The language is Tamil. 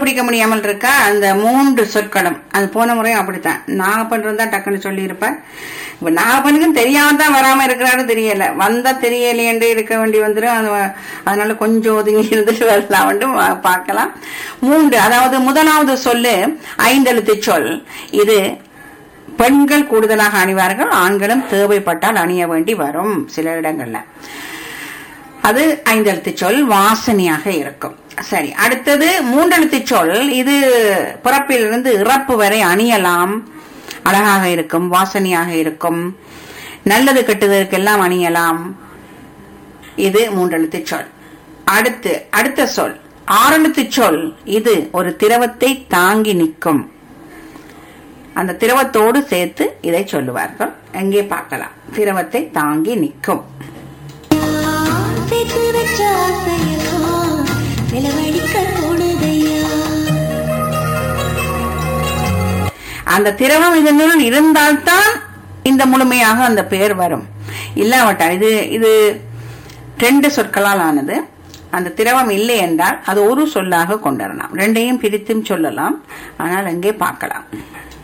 கண்டுபிடிக்க முடியாமல் இருக்கா அந்த மூன்று சொற்களும் அது போன முறையும் அப்படித்தான் நாகப்பன் தான் டக்குன்னு சொல்லியிருப்பேன் இப்ப நாகப்பனுக்கும் தெரியாம தான் வராம இருக்கிறாரு தெரியல வந்தா தெரியலையேண்டு இருக்க வேண்டி வந்துடும் அது- அதனால கொஞ்சம் ஒதுங்கி இருந்துட்டு வரலாம் பார்க்கலாம் மூன்று அதாவது முதலாவது சொல்லு ஐந்தெழுத்து சொல் இது பெண்கள் கூடுதலாக அணிவார்கள் ஆண்களும் தேவைப்பட்டால் அணிய வேண்டி வரும் சில இடங்கள்ல அது ஐந்தெழுத்து சொல் வாசனையாக இருக்கும் சரி அடுத்தது மூன்றெழுத்து சொல் இது பிறப்பிலிருந்து இறப்பு வரை அணியலாம் அழகாக இருக்கும் வாசனையாக இருக்கும் நல்லது கெட்டதற்கெல்லாம் அணியலாம் இது மூன்றெழுத்து சொல் அடுத்து அடுத்த சொல் ஆறெழுத்து சொல் இது ஒரு திரவத்தை தாங்கி நிற்கும் அந்த திரவத்தோடு சேர்த்து இதை சொல்லுவார்கள் எங்கே பார்க்கலாம் திரவத்தை தாங்கி நிற்கும் சேர்த்து வச்ச ஆசையெல்லாம் செலவழிக்க தோணுதையா அந்த திரவம் இதனுள் இருந்தால்தான் இந்த முழுமையாக அந்த பெயர் வரும் இல்லாவிட்டால் இது இது ரெண்டு சொற்களால் ஆனது அந்த திரவம் இல்லை என்றால் அது ஒரு சொல்லாக கொண்டு வரலாம் ரெண்டையும் பிரித்தும் சொல்லலாம் ஆனால் அங்கே பார்க்கலாம்